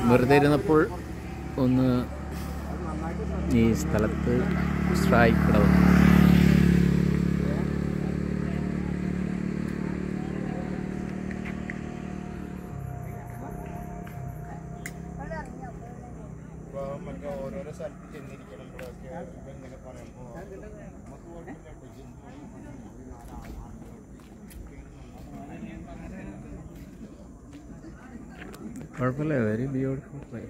വെറുതെ ഇരുന്നപ്പോൾ ഒന്ന് ഈ സ്ഥലത്ത് സ്ട്രൈക്ക് ഇടവ് ഇപ്പൊ നമുക്ക് ഓരോരോ സ്ഥലത്ത് ചെന്നിരിക്കുമ്പോഴൊക്കെ ഇപ്പൊ ഇങ്ങനെ പറയുമ്പോ നമുക്ക് കുഴപ്പമില്ല കുഴപ്പമില്ല വെരി ബ്യൂട്ടിഫുൾ പ്ലേസ്